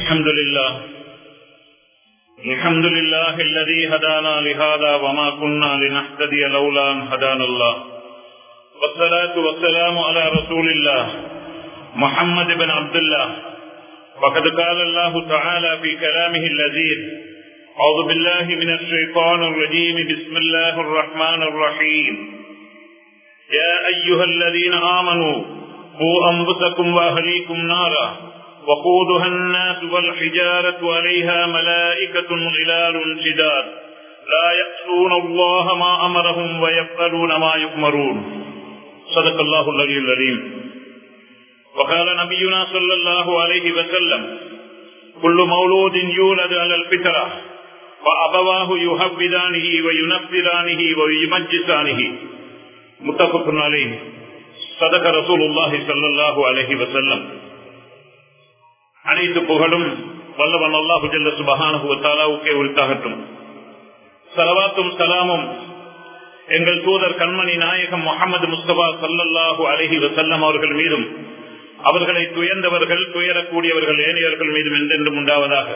الحمد لله الحمد لله الذي هدانا لهذا وما كنا لنهتدي لولا أن هدانا الله والصلاة والسلام على رسول الله محمد بن عبد الله وقد قال الله تعالى في كلامه اللذيذ أعوذ بالله من الشيطان الرجيم بسم الله الرحمن الرحيم يا أيها الذين آمنوا قوا أنفسكم وأهليكم نارا وقودها الناس والحجارة عليها ملائكة غلال شداد لا يأسون الله ما أمرهم ويفعلون ما يؤمرون صدق الله العلي العليم وقال نبينا صلى الله عليه وسلم كل مولود يولد على الفطرة وأبواه يهبدانه وينفرانه ويمجسانه متفق عليه صدق رسول الله صلى الله عليه وسلم அனைத்து புகழும் வல்லவன் அல்லாஹு ஜல்ல சுபஹானுக்கே உரித்தாகட்டும் சலவாத்தும் சலாமும் எங்கள் தூதர் கண்மணி நாயகம் முகமது முஸ்தபா சல்லல்லாஹு அலஹி வசல்லம் அவர்கள் மீதும் அவர்களை துயர்ந்தவர்கள் துயரக்கூடியவர்கள் ஏனையவர்கள் மீதும் என்றென்றும் உண்டாவதாக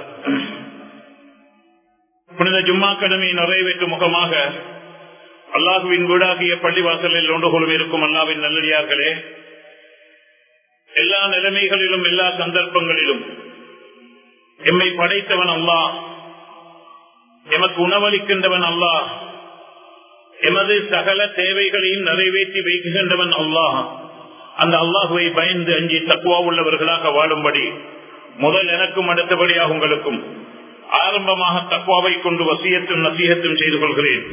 புனித ஜும்மா கடமை நிறைவேற்றும் முகமாக அல்லாஹுவின் வீடாகிய பள்ளிவாசலில் ஒன்று கொள்ளும் இருக்கும் அல்லாவின் நல்லடியார்களே எல்லா நிலைமைகளிலும் எல்லா சந்தர்ப்பங்களிலும் எம்மை படைத்தவன் அல்லா எமக்கு உணவளிக்கின்றவன் அல்லா எமது சகல தேவைகளையும் நிறைவேற்றி வைக்கின்றவன் அல்லாஹ் அந்த அல்லாஹுவை பயந்து அஞ்சி தக்குவா உள்ளவர்களாக வாழும்படி முதல் எனக்கும் அடுத்தபடியாக உங்களுக்கும் ஆரம்பமாக தக்குவாவை கொண்டு வசியத்தும் நசீகத்தும் செய்து கொள்கிறேன்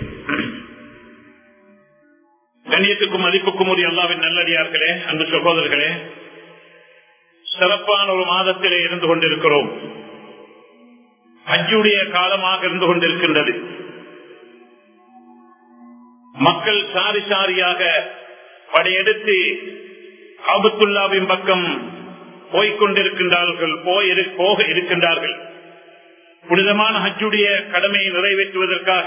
கண்ணியத்துக்கும் மதிப்புக்கும் உரிய அல்லாவின் நல்லடியார்களே அன்பு சகோதரர்களே சிறப்பான ஒரு மாதத்திலே இருந்து கொண்டிருக்கிறோம் ஹஜ்ஜுடைய காலமாக இருந்து கொண்டிருக்கின்றது மக்கள் சாரி சாரியாக படையெடுத்து ஆபத்துல்லாவின் பக்கம் போய்கொண்டிருக்கின்றார்கள் போக இருக்கின்றார்கள் புனிதமான ஹஜ்ஜுடைய கடமையை நிறைவேற்றுவதற்காக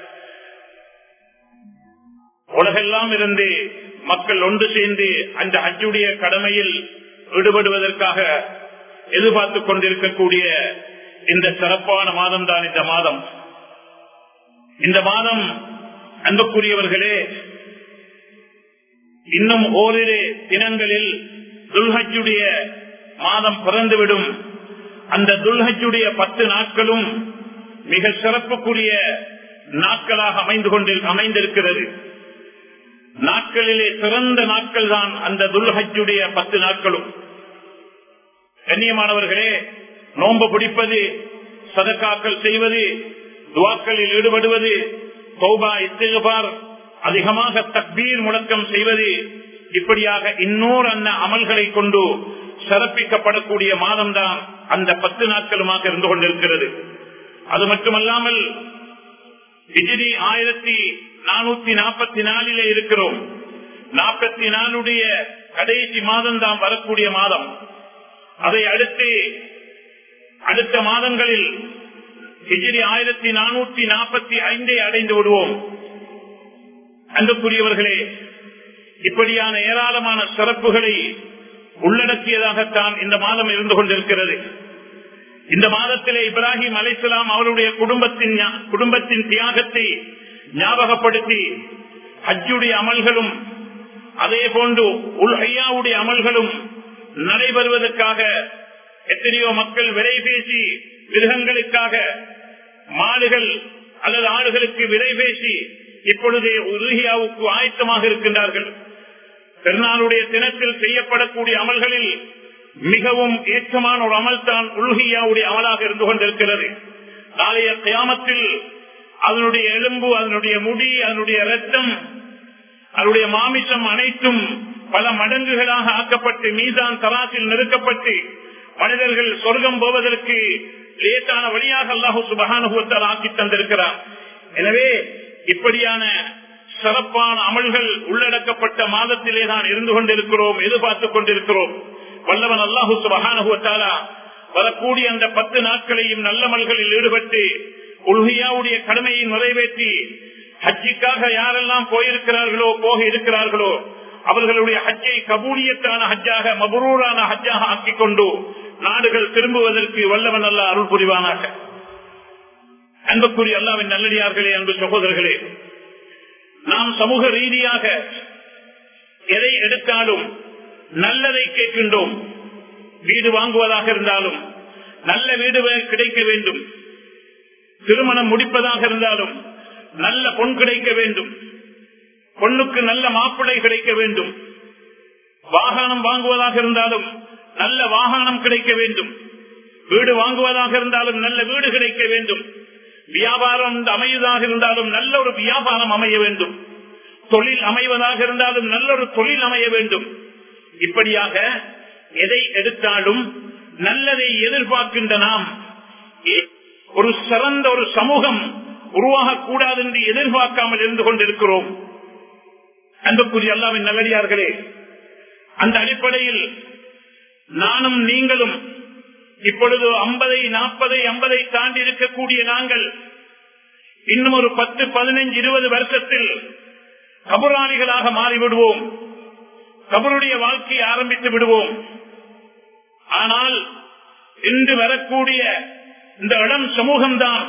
உலகெல்லாம் இருந்து மக்கள் ஒன்று சேர்ந்து அந்த ஹஜ்ஜுடைய கடமையில் ஈடுபடுவதற்காக எதிர்பார்த்துக் கொண்டிருக்கக்கூடிய இந்த சிறப்பான மாதம் தான் இந்த மாதம் இந்த மாதம் அன்புக்குரியவர்களே இன்னும் ஓரிரு தினங்களில் துல்ஹஜுடைய மாதம் பிறந்துவிடும் அந்த துல்ஹஜுடைய பத்து நாட்களும் மிக சிறப்புக்குரிய நாட்களாக அமைந்து கொண்டு அமைந்திருக்கிறது நாட்களிலே சிறந்த நாட்கள் தான் அந்த துல்ஹஜுடைய பத்து நாட்களும் கண்ணியமானவர்களே நோன்பு பிடிப்பது சதக்காக்கள் செய்வது துவாக்களில் ஈடுபடுவது சௌபா இஸ்திகார் அதிகமாக தக்பீர் முழக்கம் செய்வது இப்படியாக இன்னொரு அன்ன அமல்களை கொண்டு சிறப்பிக்கப்படக்கூடிய மாதம் தான் அந்த பத்து நாட்களுமாக இருந்து கொண்டிருக்கிறது அது மட்டுமல்லாமல் விஜிரி ஆயிரத்தி நானூத்தி நாற்பத்தி நாலிலே இருக்கிறோம் நாற்பத்தி நாலுடைய கடைசி மாதம் தான் வரக்கூடிய மாதம் அதை அடுத்து அடுத்த மாதங்களில் ஹிஜிரி ஆயிரத்தி நானூத்தி நாற்பத்தி ஐந்தை அடைந்து விடுவோம் அன்புக்குரியவர்களே இப்படியான ஏராளமான சிறப்புகளை உள்ளடக்கியதாகத்தான் இந்த மாதம் இருந்து கொண்டிருக்கிறது இந்த மாதத்திலே இப்ராஹிம் அலைசலாம் அவருடைய குடும்பத்தின் குடும்பத்தின் தியாகத்தை ஞாபகப்படுத்தி ஹஜ்ஜுடைய அமல்களும் அதே போன்று உல்ஹையாவுடைய அமல்களும் நடைபெறுவதற்காக எத்தனையோ மக்கள் விலை பேசி மிருகங்களுக்காக மாடுகள் அல்லது ஆடுகளுக்கு விலை பேசி இப்பொழுது உருகியாவுக்கு ஆயத்தமாக இருக்கின்றார்கள் பெருநாளுடைய தினத்தில் செய்யப்படக்கூடிய அமல்களில் மிகவும் ஏற்றமான ஒரு அமல் தான் உல்ஹியாவுடைய அமலாக இருந்து கொண்டிருக்கிறது நாளைய கியாமத்தில் அதனுடைய எலும்பு அதனுடைய முடி அதனுடைய ரத்தம் அதனுடைய மாமிசம் அனைத்தும் பல மடங்குகளாக ஆக்கப்பட்டு மீதான் தராசில் நிறுக்கப்பட்டு மனிதர்கள் சொர்க்கம் போவதற்கு லேட்டான வழியாக அல்லாஹு சுபகானுபவத்தால் ஆக்கி தந்திருக்கிறார் எனவே இப்படியான சிறப்பான அமல்கள் உள்ளடக்கப்பட்ட மாதத்திலே தான் இருந்து கொண்டிருக்கிறோம் எதிர்பார்த்துக் கொண்டிருக்கிறோம் வல்லவன் அல்லாஹு சுபகானுபவத்தாலா வரக்கூடிய அந்த பத்து நாட்களையும் நல்லமல்களில் ஈடுபட்டு உல்ஹியாவுடைய கடமையை நிறைவேற்றி ஹஜ்ஜிக்காக யாரெல்லாம் போயிருக்கிறார்களோ போக இருக்கிறார்களோ அவர்களுடைய ஹஜ்ஜை கபூலியத்தான ஹஜ்ஜாக மபரூரான ஹஜ்ஜாக ஆக்கிக் கொண்டு நாடுகள் திரும்புவதற்கு வல்லவன் அல்ல அருள் புரிவானாக அன்புக்குரிய அல்லாவின் நல்லடியார்களே அன்பு சகோதரர்களே நாம் சமூக ரீதியாக எதை எடுத்தாலும் நல்லதை கேட்கின்றோம் வீடு வாங்குவதாக இருந்தாலும் நல்ல வீடு கிடைக்க வேண்டும் திருமணம் முடிப்பதாக இருந்தாலும் நல்ல பொன் கிடைக்க வேண்டும் பொண்ணுக்கு நல்ல மாப்பிள்ளை கிடைக்க வேண்டும் வாகனம் வாங்குவதாக இருந்தாலும் நல்ல வாகனம் கிடைக்க வேண்டும் வீடு வாங்குவதாக இருந்தாலும் நல்ல வீடு கிடைக்க வேண்டும் வியாபாரம் அமைவதாக இருந்தாலும் நல்ல ஒரு வியாபாரம் அமைய வேண்டும் தொழில் அமைவதாக இருந்தாலும் நல்ல ஒரு தொழில் அமைய வேண்டும் இப்படியாக எதை எடுத்தாலும் நல்லதை எதிர்பார்க்கின்ற நாம் ஒரு சிறந்த ஒரு சமூகம் உருவாகக்கூடாது என்று எதிர்பார்க்காமல் இருந்து கொண்டிருக்கிறோம் அன்புக்குரிய அல்லாவின் நல்லடியார்களே அந்த அடிப்படையில் நானும் நீங்களும் இப்பொழுது ஐம்பதை நாற்பதை ஐம்பதை தாண்டி இருக்கக்கூடிய நாங்கள் இன்னும் ஒரு பத்து பதினைஞ்சு இருபது வருஷத்தில் கபுராளிகளாக மாறிவிடுவோம் கபருடைய வாழ்க்கையை ஆரம்பித்து விடுவோம் ஆனால் இன்று வரக்கூடிய இந்த இடம் சமூகம்தான்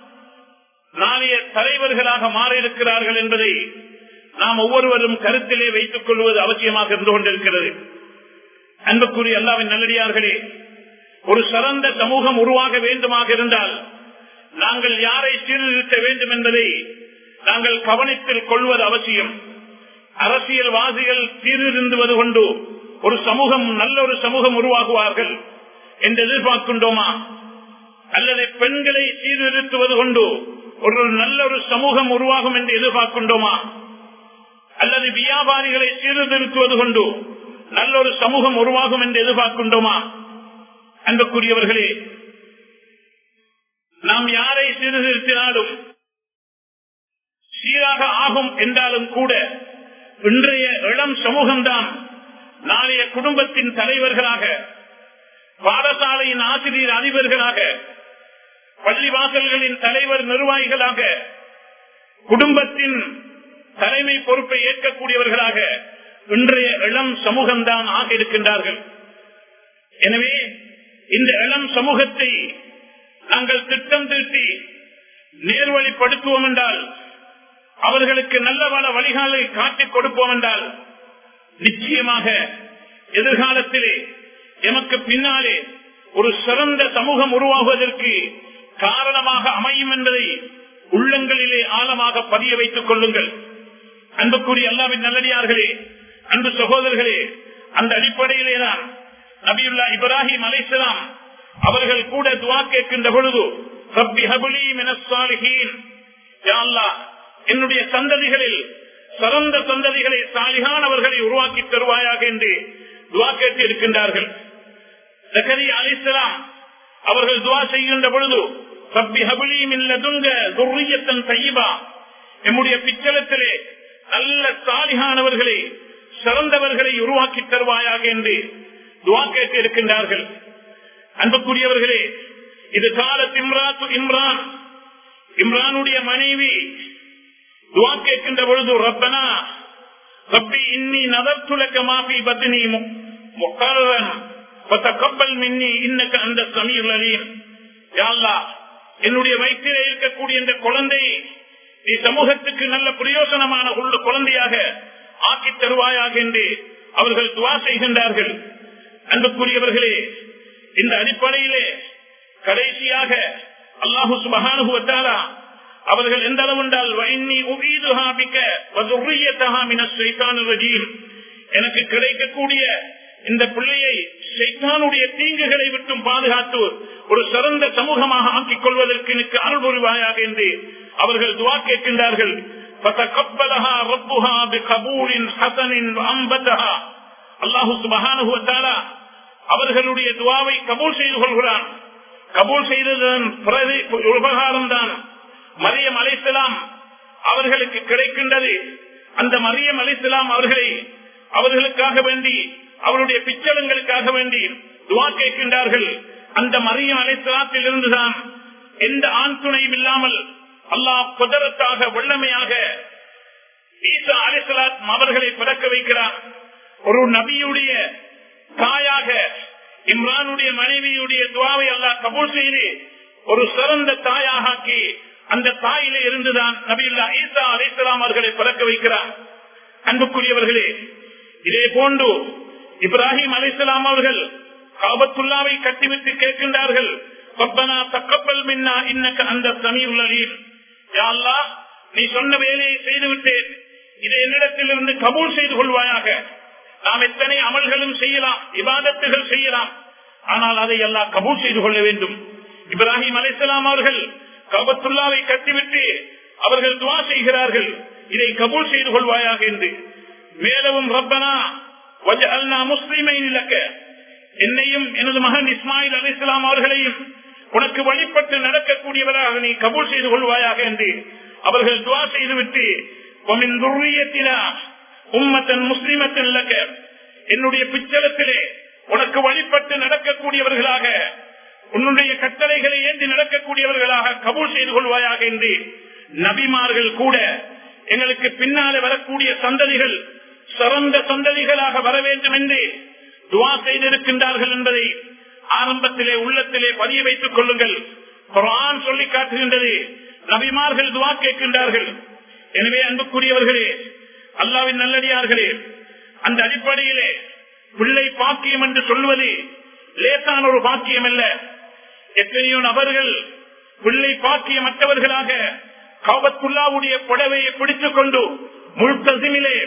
நாளைய தலைவர்களாக மாறியிருக்கிறார்கள் என்பதை நாம் ஒவ்வொருவரும் கருத்திலே வைத்துக் கொள்வது அவசியமாக இருந்து கொண்டிருக்கிறது அன்புக்குரிய அல்லாவின் நல்லடியார்களே ஒரு சிறந்த சமூகம் உருவாக வேண்டுமாக இருந்தால் நாங்கள் யாரை சீர்திருத்த வேண்டும் என்பதை நாங்கள் கவனத்தில் கொள்வது அவசியம் அரசியல்வாதிகள் சீர்திருந்துவது கொண்டு ஒரு சமூகம் நல்ல ஒரு சமூகம் உருவாகுவார்கள் என்று எதிர்பார்க்கின்றோமா அல்லது பெண்களை சீர்திருத்துவது கொண்டு ஒரு நல்ல ஒரு சமூகம் உருவாகும் என்று எதிர்பார்க்கின்றோமா அல்லது வியாபாரிகளை சீர்திருத்துவது கொண்டு நல்ல ஒரு சமூகம் உருவாகும் என்று எதிர்பார்க்கின்றோமா அன்புக்குரியவர்களே நாம் யாரை சீர்திருத்தினாலும் சீராக ஆகும் என்றாலும் கூட இன்றைய இளம் சமூகம்தான் நாளைய குடும்பத்தின் தலைவர்களாக பாடசாலையின் ஆசிரியர் அதிபர்களாக பள்ளிவாசல்களின் தலைவர் நிர்வாகிகளாக குடும்பத்தின் தலைமை பொறுப்பை ஏற்கக்கூடியவர்களாக இன்றைய இளம் சமூகம்தான் ஆக இருக்கின்றார்கள் எனவே இந்த இளம் சமூகத்தை நாங்கள் திட்டம் தீட்டி நேர்வழிப்படுத்துவோம் என்றால் அவர்களுக்கு நல்ல பல வழிகாலை காட்டிக் கொடுப்போம் என்றால் நிச்சயமாக எதிர்காலத்திலே எமக்கு பின்னாலே ஒரு சிறந்த சமூகம் உருவாகுவதற்கு காரணமாக அமையும் என்பதை உள்ளங்களிலே ஆழமாக பதிய வைத்துக் கொள்ளுங்கள் அன்புக்குரிய அல்லாவின் நல்லடியார்களே அன்பு சகோதரர்களே அந்த அடிப்படையிலே தான் நபியுல்லா இப்ராஹிம் அலைசலாம் அவர்கள் கூட துவா கேட்கின்ற பொழுது ரப்பி ஹபுலி மினஸ்ஸாலிஹீன் யா அல்லாஹ் என்னுடைய சந்ததிகளில் சிறந்த சந்ததிகளை சாலிகானவர்களை உருவாக்கி தருவாயாக என்று துவா கேட்டு இருக்கின்றார்கள் ஜக்கரி அலிஸ்லாம் அவர்கள் துவா செய்கின்ற பொழுது ரப்பி ஹபுலி மில்லதுங்க துர்ரியத்தன் தையபா எம்முடைய பிச்சலத்திலே நல்ல சாலிகானவர்களை சிறந்தவர்களை உருவாக்கி தருவாயாக என்று துவா கேட்டு இருக்கின்றார்கள் அன்புக்குரியவர்களே இது காலத் இம்ராத்து இம்ரான் இம்ரானுடைய மனைவி துவா கேட்கின்ற பொழுது ரப்பனா ரப்பி இன்னி நதர்த்துலக்க மாஃபி பத்னி முக்கரன் கப்பல் மின்னி இன்னக்கு அந்த சமீர் அலீம் யாழ்லா என்னுடைய வயிற்றிலே இருக்கக்கூடிய இந்த குழந்தை நீ சமூகத்துக்கு நல்ல பிரயோசனமான உள்ள குழந்தையாக ஆக்கி தருவாயாக என்று அவர்கள் துவா செய்கின்றார்கள் அன்புக்குரியவர்களே இந்த அடிப்படையிலே கடைசியாக அல்லாஹு சுபகானுகுவத்தாரா அவர்கள் எந்த அளவு என்றால் எனக்கு கிடைக்கக்கூடிய இந்த பிள்ளையை சைத்தானுடைய தீங்குகளை விட்டும் பாதுகாத்து ஒரு சிறந்த சமூகமாக ஆக்கிக் கொள்வதற்கு எனக்கு அருள் புரிவாயாக என்று அவர்கள் துவா கேட்கின்றார்கள் அல்லாஹு சுபகானுகுவத்தாரா அவர்களுடைய துவாவை கபூல் செய்து கொள்கிறான் கபூல் செய்ததன் உபகாரம் தான் மரியம் அலைசலாம் அவர்களுக்கு கிடைக்கின்றது அந்த மரியம் அலைசலாம் அவர்களை அவர்களுக்காக வேண்டி அவருடைய பிச்சளங்களுக்காக வேண்டி துவா கேட்கின்றார்கள் அந்த மரியம் அலைசலாத்தில் இருந்துதான் எந்த ஆண் துணையும் இல்லாமல் அல்லாஹ் குதரத்தாக வல்லமையாக ஈசா அலிசலாத் அவர்களை பிறக்க வைக்கிறார் ஒரு நபியுடைய தாயாக இம்ரானுடைய மனைவியுடைய துவாவை அல்லாஹ் கபூல் செய்து ஒரு சிறந்த தாயாக ஆக்கி அந்த தாயிலே இருந்துதான் நபியுல்லா ஈசா அலைசலாம் அவர்களை பிறக்க வைக்கிறார் அன்புக்குரியவர்களே இதே போன்று இப்ராஹிம் அலைசலாம் அவர்கள் காபத்துல்லாவை கட்டிவிட்டு கேட்கின்றார்கள் ரப்பனா தக்கப்பல் மின்னா இன்னக்க அந்த சமீர் அலீம் யா அல்லாஹ் நீ சொன்ன வேலையை செய்துவிட்டேன் இதை என்னிடத்திலிருந்து கபூல் செய்து கொள்வாயாக நாம் எத்தனை அமல்களும் செய்யலாம் இபாதத்துகள் செய்யலாம் ஆனால் அதை எல்லாம் கபூல் செய்து கொள்ள வேண்டும் இப்ராஹிம் அலைசலாம் அவர்கள் கபத்துல்லாவை கட்டிவிட்டு அவர்கள் துவா செய்கிறார்கள் இதை கபூல் செய்து கொள்வாயாக என்று மேலவும் ரப்பனா வஜஅல்னா முஸ்லிமை இலக்க என்னையும் எனது மகன் இஸ்மாயில் அலிஸ்லாம் அவர்களையும் உனக்கு வழிபட்டு நடக்கக்கூடியவராக நீ கபூல் செய்து கொள்வாயாக என்று அவர்கள் துவா செய்துவிட்டு உமின் துர்ரியத்தினா உம்மத்தன் முஸ்லிமத்தின் இலக்க என்னுடைய பிச்சலத்திலே உனக்கு வழிபட்டு நடக்கக்கூடியவர்களாக உன்னுடைய கட்டளைகளை ஏந்தி நடக்கக்கூடியவர்களாக கபூல் செய்து கொள்வாயாக என்று நபிமார்கள் கூட எங்களுக்கு பின்னாலே வரக்கூடிய சந்ததிகள் சிறந்த சந்ததிகளாக வர வேண்டும் என்று துவா செய்திருக்கின்றார்கள் என்பதை ஆரம்பத்திலே உள்ளத்திலே பதிய வைத்துக் கொள்ளுங்கள் குரான் சொல்லி காட்டுகின்றது நபிமார்கள் துவா கேட்கின்றார்கள் எனவே அன்புக்குரியவர்களே அல்லாவின் நல்லடியார்களே அந்த அடிப்படையிலே பிள்ளை பாக்கியம் என்று சொல்வது லேசான ஒரு பாக்கியம் அல்ல எத்தனையோ நபர்கள் பிள்ளை பாக்கியமற்றவர்களாக காபத்துல்லாவுடைய புடவையை பிடித்துக் கொண்டு முழுத்தசிமிலே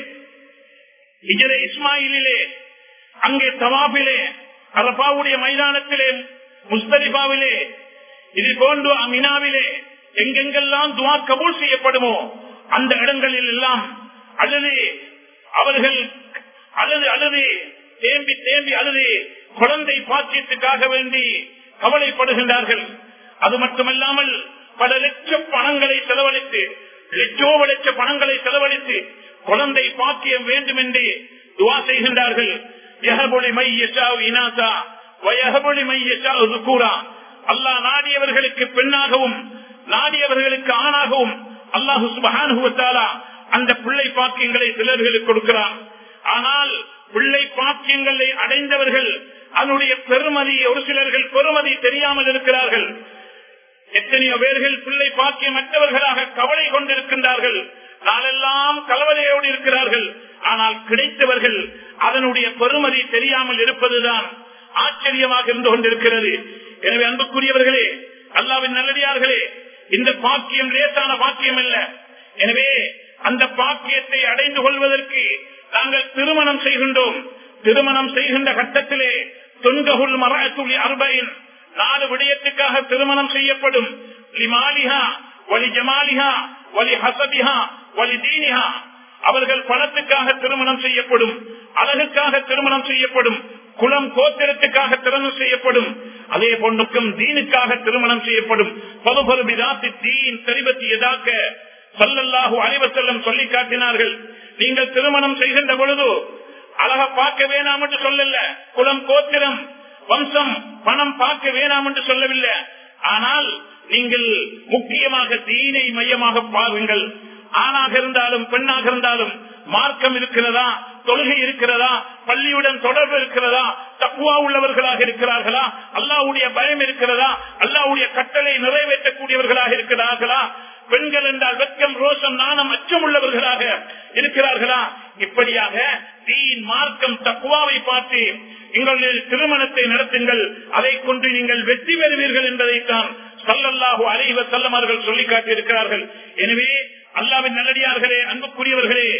இஜர இஸ்மாயிலே அங்கே தவாபிலே அரபாவுடைய மைதானத்திலே முஸ்தலிபாவிலே இது போன்று அமினாவிலே எங்கெங்கெல்லாம் துவா கபூல் செய்யப்படுமோ அந்த இடங்களில் எல்லாம் அல்லது அவர்கள் அல்லது அல்லது தேம்பி தேம்பி அல்லது குழந்தை பாக்கியத்துக்காக வேண்டி கவலைப்படுகின்றார்கள் அது மட்டுமல்லாமல் பல லட்ச பணங்களை செலவழித்து லட்சோப லட்ச பணங்களை செலவழித்து குழந்தை பாக்கியம் வேண்டும் என்று துவா செய்கின்றார்கள் யஹபொலி மை யஷா இனாசா வயஹபொலி மை யஷா ருக்கூரா அல்லாஹ் நாடியவர்களுக்கு பெண்ணாகவும் நாடியவர்களுக்கு ஆணாகவும் அல்லாஹு சுபஹானுவத்தாலா அந்த பிள்ளை பாக்கியங்களை சிலர்களுக்கு கொடுக்கிறான் ஆனால் பிள்ளை பாக்கியங்களை அடைந்தவர்கள் அதனுடைய பெருமதி ஒரு சிலர்கள் பெருமதி தெரியாமல் இருக்கிறார்கள் எத்தனையோ பேர்கள் பிள்ளை பாக்கியமற்றவர்களாக கவலை கொண்டிருக்கின்றார்கள் நாளெல்லாம் கலவலையோடு இருக்கிறார்கள் ஆனால் கிடைத்தவர்கள் அதனுடைய பெருமதி தெரியாமல் இருப்பதுதான் ஆச்சரியமாக இருந்து கொண்டிருக்கிறது எனவே அன்புக்குரியவர்களே அல்லாவின் நல்லடியார்களே இந்த பாக்கியம் லேசான பாக்கியம் அல்ல எனவே அந்த பாக்கியத்தை அடைந்து கொள்வதற்கு நாங்கள் திருமணம் செய்கின்றோம் திருமணம் செய்கின்ற கட்டத்திலே தொன்ககுல் மரத்துளி அர்பைன் நாலு விடயத்துக்காக திருமணம் செய்யப்படும் லிமாலிஹா வலி ஜமாலிஹா வலி ஹசபிஹா வலி தீனிஹா அவர்கள் பணத்துக்காக திருமணம் செய்யப்படும் அழகுக்காக திருமணம் செய்யப்படும் குலம் கோத்திரத்துக்காக திருமணம் செய்யப்படும் அதே போன்றுக்கும் தீனுக்காக திருமணம் செய்யப்படும் பதுபரு விதாத்தி தீன் தெரிபத்தி எதாக்க சொல்லல்லாஹு அனைவசல்லம் சொல்லி காட்டினார்கள் நீங்கள் திருமணம் செய்கின்ற பொழுது அழக பார்க்க வேணாம் என்று சொல்லல குலம் கோத்திரம் வம்சம் பணம் பார்க்க வேணாம் என்று சொல்லவில்லை ஆனால் நீங்கள் முக்கியமாக தீனை மையமாக பாருங்கள் ஆணாக இருந்தாலும் பெண்ணாக இருந்தாலும் மார்க்கம் இருக்கிறதா தொழுகை இருக்கிறதா பள்ளியுடன் தொடர்பு இருக்கிறதா தக்குவா உள்ளவர்களாக இருக்கிறார்களா அல்லாவுடைய பயம் இருக்கிறதா அல்லாவுடைய கட்டளை நிறைவேற்றக்கூடியவர்களாக இருக்கிறார்களா பெண்கள் என்றால் வெட்கம் ரோஷம் நாணம் அச்சம் உள்ளவர்களாக இருக்கிறார்களா இப்படியாக தீன் மார்க்கம் தக்குவாவை பார்த்து எங்களுடைய திருமணத்தை நடத்துங்கள் அதை கொண்டு நீங்கள் வெற்றி பெறுவீர்கள் என்பதைத்தான் சல்லல்லாஹு அலைவ செல்லமார்கள் சொல்லி காட்டியிருக்கிறார்கள் எனவே அல்லாவின் நல்லடியார்களே அன்புக்குரியவர்களே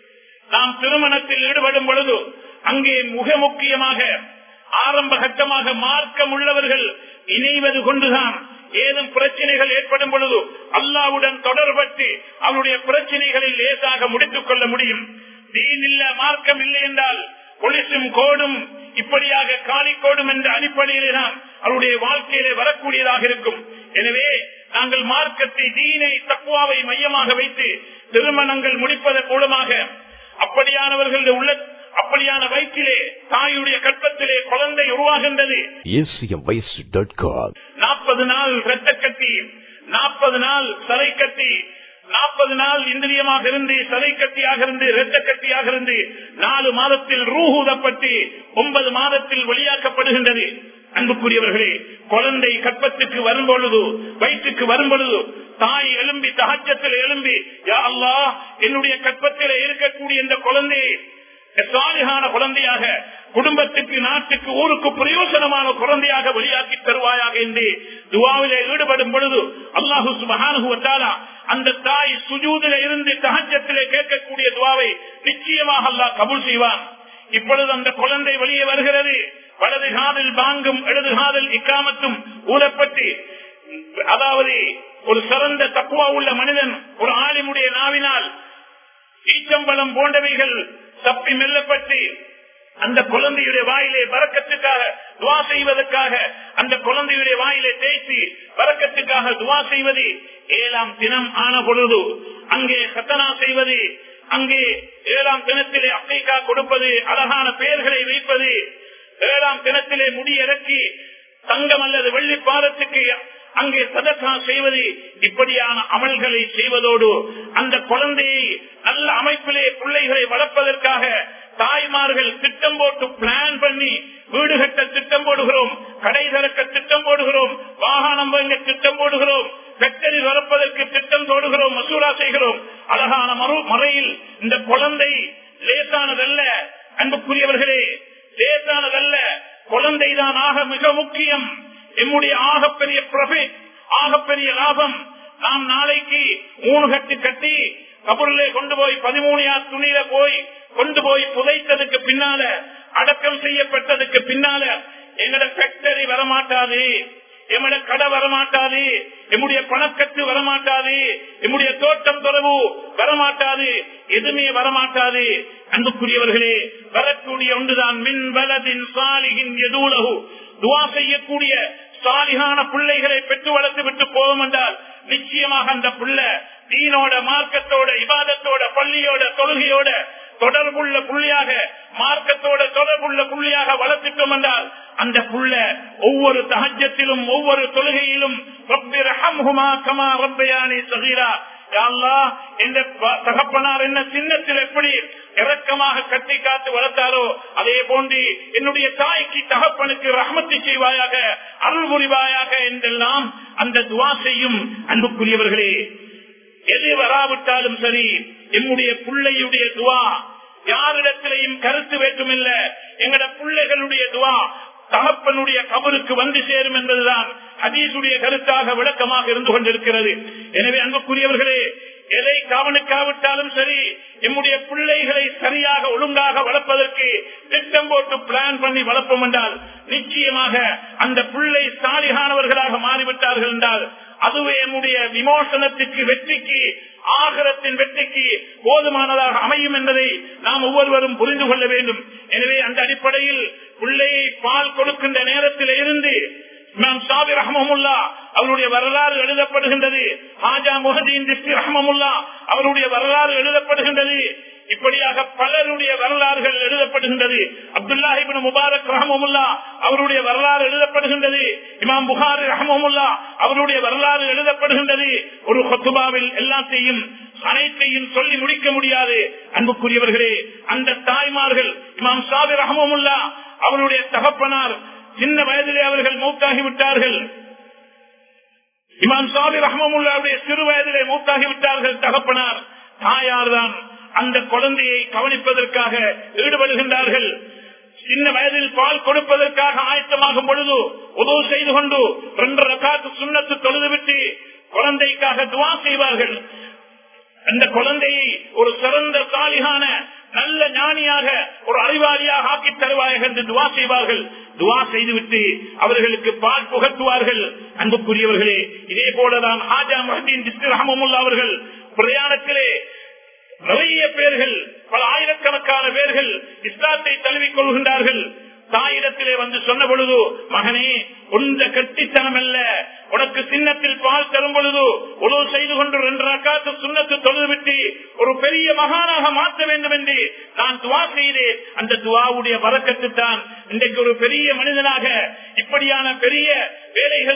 நாம் திருமணத்தில் ஈடுபடும் பொழுது அங்கே மிக முக்கியமாக ஆரம்ப கட்டமாக மார்க்கம் உள்ளவர்கள் இணைவது கொண்டுதான் ஏதும் பிரச்சனைகள் ஏற்படும் பொழுது அல்லாவுடன் தொடர்பட்டு அவருடைய பிரச்சனைகளை லேசாக முடித்துக் கொள்ள முடியும் தீன் இல்ல மார்க்கம் இல்லை என்றால் பொலிசும் கோடும் இப்படியாக காலிக்கோடும் என்ற அடிப்படையிலே தான் அவருடைய வாழ்க்கையிலே வரக்கூடியதாக இருக்கும் எனவே நாங்கள் மார்க்கத்தை தீனை தக்குவாவை மையமாக வைத்து திருமணங்கள் முடிப்பதன் மூலமாக அப்படியானவர்கள் உள்ள அப்படியான வயிற்றிலே தாயுடைய கற்பத்திலே குழந்தை உருவாகின்றது acmvoice.com நாற்பது நாள் ரத்த கட்டி நாற்பது நாள் சரை கட்டி நாற்பது நாள் இந்திரியமாக இருந்து சதை கட்டியாக இருந்து இரத்த கட்டியாக இருந்து நாலு மாதத்தில் ரூஹூதப்பட்டு ஒன்பது மாதத்தில் வெளியாக்கப்படுகின்றது அன்புக்குரியவர்களே குழந்தை கற்பத்துக்கு வரும் பொழுது வயிற்றுக்கு வரும் பொழுது தாய் எழும்பி தகச்சத்தில் எழும்பி யா அல்லாஹ் என்னுடைய கற்பத்தில் இருக்கக்கூடிய இந்த குழந்தையை சாலிகான குழந்தையாக குடும்பத்துக்கு நாட்டுக்கு ஊருக்கு பிரயோசனமான குழந்தையாக வெளியாக்கி தருவாயாக என்று துவாவிலே ஈடுபடும் பொழுது அல்லாஹு சுபஹானுவத்தாலா அந்த தாய் சுஜூதில இருந்து தகச்சத்திலே கேட்கக்கூடிய துவாவை நிச்சயமாக அல்லாஹ் கபூல் செய்வான் இப்பொழுது அந்த குழந்தை வெளியே வருகிறது வலது காதில் பாங்கும் இடது காதில் இக்காமத்தும் ஊறப்பட்டு அதாவது ஒரு சிறந்த தக்குவா உள்ள மனிதன் ஒரு ஆளிமுடைய நாவினால் ஈச்சம்பழம் போன்றவைகள் தப்பி மெல்லப்பட்டு அந்த குழந்தையுடைய வாயிலே வரக்கத்துக்காக துவா செய்வதற்காக அந்த குழந்தையுடைய வாயிலே தேய்த்து வரக்கத்துக்காக துவா செய்வது ஏழாம் தினம் ஆன பொழுது அங்கே சத்தனா செய்வது அங்கே ஏழாம் தினத்திலே அப்ளிகா கொடுப்பது அழகான பெயர்களை வைப்பது ஏழாம் தினத்திலே முடி இறக்கி தங்கம் அல்லது வெள்ளி பாரத்துக்கு அங்கே சதக்கா செய்வது இப்படியான அமல்களை செய்வதோடு அந்த குழந்தையை நல்ல அமைப்பிலே பிள்ளைகளை வளர்ப்பதற்காக தாய்மார்கள் திட்டம் போட்டு பிளான் பண்ணி வீடு கட்ட திட்டம் போடுகிறோம் கடை திறக்க திட்டம் போடுகிறோம் வாகனம் வாங்க திட்டம் போடுகிறோம் ஃபேக்டரி வளர்ப்பதற்கு திட்டம் போடுகிறோம் மசூரா செய்கிறோம் அழகான மறு முறையில் இந்த குழந்தை லேசானதல்ல அன்புக்குரியவர்களே லேசானதல்ல குழந்தைதான் ஆக மிக முக்கியம் எம்முடைய ஆகப்பெரிய ப்ரொஃபிட் ஆகப்பெரிய லாபம் நாம் நாளைக்கு மூணு கட்டி கட்டி கபூரிலே கொண்டு போய் பதிமூணியா துணியில போய் கொண்டு போய் புதைத்ததுக்கு பின்னால அடக்கம் செய்யப்பட்டதுக்கு பின்னால எங்கட ஃபேக்டரி வரமாட்டாது எம்மட கடை வரமாட்டாது எம்முடைய பணக்கட்டு வரமாட்டாது எம்முடைய தோட்டம் தொடர்பு வரமாட்டாது எதுவுமே வரமாட்டாது அன்புக்குரியவர்களே வரக்கூடிய ஒன்றுதான் மின் வலதின் சாலிகின் எதூலகு துவா செய்யக்கூடிய சாலிகான பிள்ளைகளை பெற்று வளர்த்து விட்டு போவோம் என்றால் நிச்சயமாக அந்த பிள்ளை தீனோட மார்க்கத்தோட இபாதத்தோட பள்ளியோட தொழுகையோட தொடர்புள்ள புள்ளியாக மார்க்கத்தோட தொடர்புள்ள புள்ளியாக வளர்த்துட்டோம் என்றால் அந்த புள்ள ஒவ்வொரு தகஜத்திலும் ஒவ்வொரு தொழுகையிலும் என்ற தகப்பனார் என்ன சின்னத்தில் எப்படி இறக்கமாக கட்டி காத்து வளர்த்தாரோ அதே போன்று என்னுடைய தாய்க்கு தகப்பனுக்கு ரஹமத்து செய்வாயாக அருள் புரிவாயாக என்றெல்லாம் அந்த துவா செய்யும் அன்புக்குரியவர்களே எது வராவிட்டாலும் சரி என்னுடைய பிள்ளையுடைய துவா யாரிடத்திலையும் கருத்து வேற்றுமில்ல எங்கட பிள்ளைகளுடைய துவா தகப்பனுடைய கபருக்கு வந்து சேரும் என்பதுதான் ஹதீசுடைய கருத்தாக விளக்கமாக இருந்து கொண்டிருக்கிறது எனவே அன்புக்குரியவர்களே எதை கவனிக்காவிட்டாலும் சரி எம்முடைய பிள்ளைகளை சரியாக ஒழுங்காக வளர்ப்பதற்கு திட்டம் போட்டு பிளான் பண்ணி வளர்ப்போம் என்றால் நிச்சயமாக அந்த பிள்ளை சாலிகானவர்களாக மாறிவிட்டார்கள் என்றால் அதுவே நம்முடைய விமோசனத்துக்கு வெற்றிக்கு ஆகரத்தின் வெற்றிக்கு போதுமானதாக அமையும் என்பதை நாம் ஒவ்வொருவரும் புரிந்து கொள்ள வேண்டும் எனவே அந்த அடிப்படையில் பிள்ளையை பால் கொடுக்கின்ற நேரத்தில் இருந்து இமாம் சாபி ரஹமமுல்லா அவருடைய வரலாறு எழுதப்படுகின்றது ஹாஜா முஹதீன் திஸ்தி ரஹமமுல்லா அவருடைய வரலாறு எழுதப்படுகின்றது இப்படியாக பலருடைய வரலாறுகள் எழுதப்படுகின்றது அப்துல்லாஹிபின் முபாரக் ரஹமுல்லா அவருடைய வரலாறு எழுதப்படுகின்றது இமாம் புகாரி ரஹமுல்லா அவருடைய வரலாறு எழுதப்படுகின்றது ஒரு கொத்துபாவில் எல்லாத்தையும் அனைத்தையும் சொல்லி முடிக்க முடியாது அன்புக்குரியவர்களே அந்த தாய்மார்கள் இமாம் சாபி ரஹமுல்லா அவருடைய தகப்பனார் சின்ன வயதிலே அவர்கள் மூத்தாகி விட்டார்கள் இமாம் சாபி ரஹமுல்லாவுடைய சிறு வயதிலே மூத்தாகி விட்டார்கள் தகப்பனார் தாயார் தான் அந்த குழந்தையை கவனிப்பதற்காக ஈடுபடுகின்றார்கள் சின்ன வயதில் பால் கொடுப்பதற்காக ஆயத்தமாகும் பொழுது உதவு செய்து கொண்டு ரெண்டு ரகாத்து சுண்ணத்து தொழுதுவிட்டு குழந்தைக்காக துவா செய்வார்கள் அந்த குழந்தையை ஒரு சிறந்த சாலிகான நல்ல ஞானியாக ஒரு அறிவாளியாக ஆக்கி தருவார்கள் என்று துவா செய்வார்கள் துவா செய்துவிட்டு அவர்களுக்கு பால் புகட்டுவார்கள் அன்புக்குரியவர்களே இதே போலதான் ஹாஜா மஹதீன் டிஸ்டி ரஹமுல்லா அவர்கள் பிரயாணத்திலே நிறைய பேர்கள் பல ஆயிரக்கணக்கான பேர்கள் இஸ்லாத்தை தழுவிக் கொள்கின்றார்கள் தாயிடத்திலே வந்து சொன்ன பொழுது மகனே உந்த கட்டித்தனம் அல்ல உனக்கு சின்னத்தில் பால் தரும் பொழுது உழவு செய்து கொண்டு ரெண்டு ரக்காத்து சுண்ணத்து தொழுதுவிட்டு ஒரு பெரிய மகானாக மாற்ற வேண்டும் என்று நான் துவா செய்தேன் அந்த துவாவுடைய வரக்கத்து தான் இன்றைக்கு ஒரு பெரிய மனிதனாக இப்படியான பெரிய வேலைகள் செய்யக்கூடிய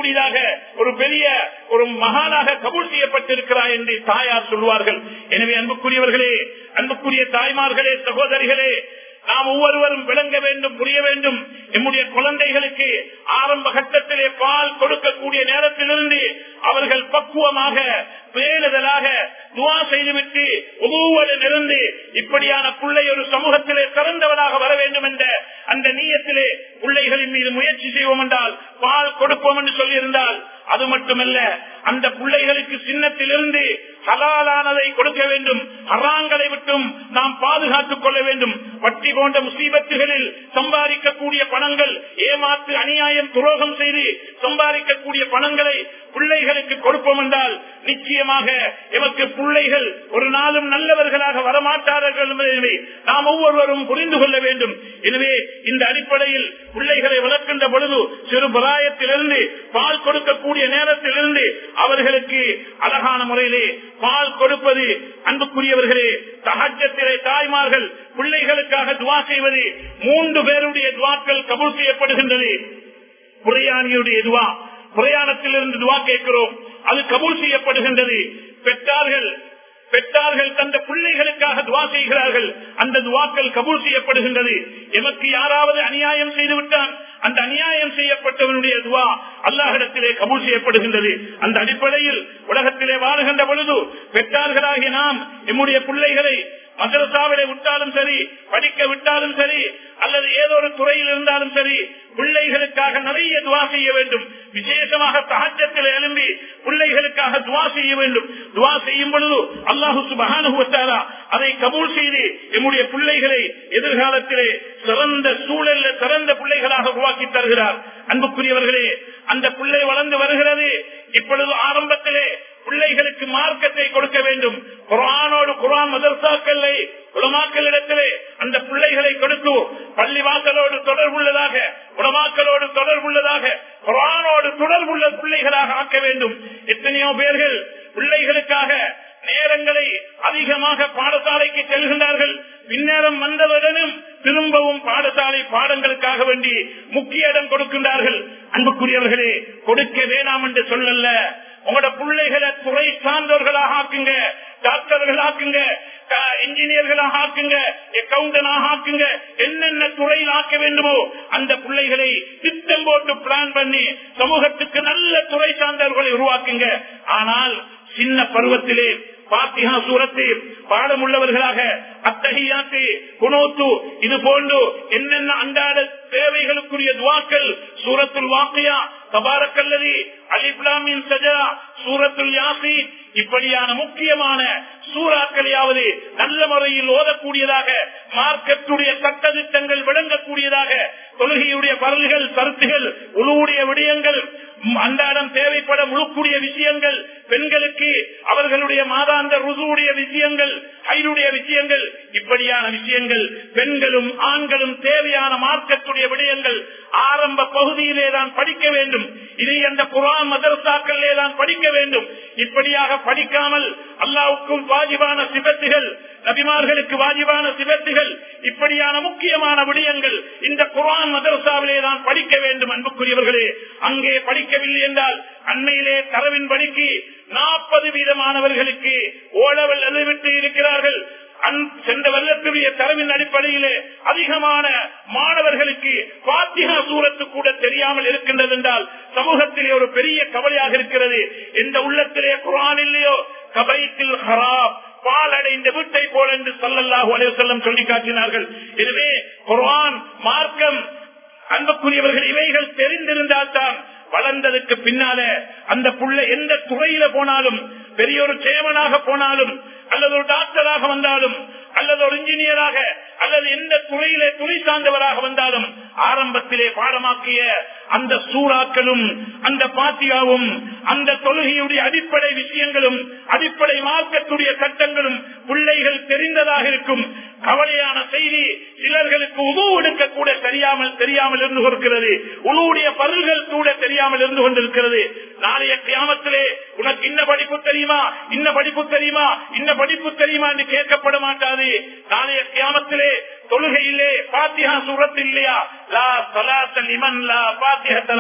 செய்யக்கூடியதாக ஒரு பெரிய ஒரு மகானாக கபூல் செய்யப்பட்டிருக்கிறார் என்று தாயார் சொல்வார்கள் எனவே அன்புக்குரியவர்களே அன்புக்குரிய தாய்மார்களே சகோதரிகளே நாம் ஒவ்வொருவரும் விளங்க வேண்டும் புரிய வேண்டும் நம்முடைய குழந்தைகளுக்கு ஆரம்ப கட்டத்திலே பால் கொடுக்கக்கூடிய நேரத்திலிருந்து அவர்கள் பக்குவமாக பேணுதலாக துவா செய்துவிட்டு ஒவ்வொருவரும் இருந்து இப்படியான பிள்ளை ஒரு சமூகத்திலே சிறந்தவனாக வர வேண்டும் என்ற அந்த நீயத்திலே பிள்ளைகளின் மீது முயற்சி செய்வோம் என்றால் பால் கொடுப்போம் என்று சொல்லியிருந்தால் அது மட்டுமல்ல அந்த பிள்ளைகளுக்கு சின்னத்திலிருந்து ஹலாலானதை கொடுக்க வேண்டும் அறாங்களை விட்டும் நாம் பாதுகாத்துக் கொள்ள வேண்டும் வட்டி போன்ற முசீபத்துகளில் சம்பாதிக்கக்கூடிய பணங்கள் ஏமாற்று அநியாயம் துரோகம் செய்து சம்பாதிக்கக்கூடிய பணங்களை பிள்ளைகளுக்கு கொடுப்போம் என்றால் நிச்சயமாக எமக்கு பிள்ளைகள் ஒரு நாளும் நல்லவர்களாக வரமாட்டார்கள் என்பதை நாம் ஒவ்வொருவரும் புரிந்து கொள்ள வேண்டும் எனவே இந்த அடிப்படையில் பிள்ளைகளை வளர்க்கின்ற பொழுது சிறு பிராயத்திலிருந்து பால் கொடுக்கக்கூடிய நேரத்திலிருந்து அவர்களுக்கு அழகான முறையிலே பால் கொடுப்பது அன்புக்குரியவர்களே தகஜத்திலே தாய்மார்கள் பிள்ளைகளுக்காக துவா செய்வது மூன்று பேருடைய துவாக்கள் கபூல் செய்யப்படுகின்றது புரையானியுடைய துவா பிரயாணத்திலிருந்து துவா கேட்கிறோம் அது கபூல் செய்யப்படுகின்றது பெற்றார்கள் பெற்றார்கள் தந்த பிள்ளைகளுக்காக துவா செய்கிறார்கள் அந்த துவாக்கள் கபூல் செய்யப்படுகின்றது எமக்கு யாராவது அநியாயம் செய்துவிட்டான் அந்த அநியாயம் செய்யப்பட்டவனுடைய துவா அல்லாஹிடத்திலே கபூல் செய்யப்படுகின்றது அந்த அடிப்படையில் உலகத்திலே வாழுகின்ற பொழுது பெற்றார்களாகிய நாம் எம்முடைய பிள்ளைகளை மதரசாவிலே விட்டாலும் சரி படிக்க விட்டாலும் சரி அல்லது ஏதோ ஒரு துறையில் இருந்தாலும் சரி பிள்ளைகளுக்காக நிறைய துவா செய்ய வேண்டும் விசேஷமாக சகஜத்தில் எழும்பி பிள்ளைகளுக்காக துவா செய்ய வேண்டும் துவா செய்யும் பொழுது அல்லாஹு சுபகானுபவத்தாரா அதை கபூல் செய்து எம்முடைய பிள்ளைகளை எதிர்காலத்திலே சிறந்த சூழல்ல சிறந்த பிள்ளைகளாக உருவாக்கி தருகிறார் அன்புக்குரியவர்களே அந்த பிள்ளை வளர்ந்து வருகிறது இப்பொழுது ஆரம்பத்திலே பிள்ளைகளுக்கு மார்க்கத்தை கொடுக்க வேண்டும் குரானோடு குரான் மதர்சாக்களை உலமாக்களிடத்திலே அந்த பிள்ளைகளை கொடுத்து பள்ளிவாசலோடு தொடர்புள்ளதாக உலமாக்களோடு தொடர்புள்ளதாக குரானோடு தொடர்புள்ள பிள்ளைகளாக ஆக்க வேண்டும் எத்தனையோ பேர்கள் பிள்ளைகளுக்காக நேரங்களை அதிகமாக பாடசாலைக்கு செல்கின்றார்கள் பின்னேரம் வந்தவுடனும் திரும்பவும் பாடசாலை பாடங்களுக்காக வேண்டி முக்கிய இடம் கொடுக்கின்றார்கள் அன்புக்குரியவர்களே கொடுக்க வேணாம் என்று சொல்லல உங்களோட பிள்ளைகளை துறை சார்ந்தவர்களாக ஆக்குங்க டாக்டர்கள் ஆக்குங்க இன்ஜினியர்களாக ஆக்குங்க அக்கௌண்டனாக ஆக்குங்க என்னென்ன துறையில் ஆக்க வேண்டுமோ அந்த பிள்ளைகளை திட்டம் போட்டு பிளான் பண்ணி சமூகத்துக்கு நல்ல துறை சார்ந்தவர்களை உருவாக்குங்க ஆனால் சின்ன பருவத்திலே பாத்தியா சூரத்து பாடம் உள்ளவர்களாக அத்தகையாத்து குணோத்து இது போன்று என்னென்ன அன்றாட தேவைகளுக்குரிய துவாக்கள் சூரத்துல் வாக்கியா தபாரக்கல்லதி அலிப்லாமின் சஜா சூரத்துல் யாசி இப்படியான முக்கியமான சூறாக்களையாவது நல்ல முறையில் ஓதக்கூடியதாக மார்க்கத்துடைய சட்டத்திட்டங்கள் விளங்கக்கூடியதாக தொழுகையுடைய பரல்கள் கருத்துகள் உழுவுடைய விடயங்கள் அன்றாடம் தேவைப்பட முழுக்கூடிய விஷயங்கள் பெண்களுக்கு அவர்களுடைய மாதாந்த ருசுடைய விஷயங்கள் ஐருடைய விஷயங்கள் இப்படியான விஷயங்கள் பெண்களும் ஆண்களும் தேவையான மார்க்கத்துடைய விடயங்கள் ஆரம்ப பகுதியிலே தான் படிக்க வேண்டும் இதை அந்த குரான் மதரசாக்களிலே தான் படிக்க வேண்டும் இப்படியாக படிக்காமல் அல்லாவுக்கும் வாஜிபான சிபத்துகள் நபிமார்களுக்கு வாஜிபான சிபத்துகள் இப்படியான முக்கியமான விடயங்கள் இந்த குரான் மதரசாவிலே தான் படிக்க வேண்டும் அன்புக்குரியவர்களே அங்கே படிக்கவில்லை என்றால் அண்மையிலே தரவின் படிக்கு நாற்பது வீதமானவர்களுக்கு ஓலவல் எழுதிவிட்டு இருக்கிறார்கள் சென்ற வருடத்துடைய தரவின் அடிப்படையிலே அதிகமான மாணவர்களுக்கு பாத்திகா சூரத்து கூட தெரியாமல் இருக்கின்றது என்றால் சமூகத்திலே ஒரு பெரிய கவலையாக இருக்கிறது எந்த உள்ளத்திலே குரான் இல்லையோ கபைத்தில் ஹராப் பால் அடைந்த வீட்டை போல என்று சல்லல்லாஹு அலைவசல்லம் சொல்லி காட்டினார்கள் எனவே குரான் மார்க்கம் அன்புக்குரியவர்கள் இவைகள் தெரிந்திருந்தால் தான் வளர்ந்ததுக்கு பின்னால அந்த புள்ள எந்த துறையில போனாலும் பெரிய ஒரு சேவனாக போனாலும் அல்லது ஒரு டாக்டராக வந்தாலும் அல்லது ஒரு இன்ஜினியராக அல்லது எந்த துறையிலே துறை சார்ந்தவராக வந்தாலும் ஆரம்பத்திலே பாடமாக்கிய அந்த சூறாக்களும் அந்த பாத்தியாவும் அந்த தொழுகையுடைய அடிப்படை விஷயங்களும் அடிப்படை மார்க்கத்துடைய சட்டங்களும் பிள்ளைகள் தெரிந்ததாக இருக்கும் கவலையான செய்தி சிலர்களுக்கு உணவு எடுக்க கூட தெரியாமல் தெரியாமல் இருந்து கொண்டிருக்கிறது உணவுடைய பருள்கள் கூட தெரியாமல் இருந்து கொண்டிருக்கிறது நாளைய கிராமத்திலே உனக்கு இன்ன படிப்பு தெரியுமா இன்ன படிப்பு தெரியுமா இன்ன படிப்பு தெரியுமா என்று கேட்கப்பட மாட்டாது நாளைய கிராமத்திலே தொழுகையிலே பாத்தியா சூரத்து இல்லையா லா சலாத்த லிமன் லா பாத்தியத்தலா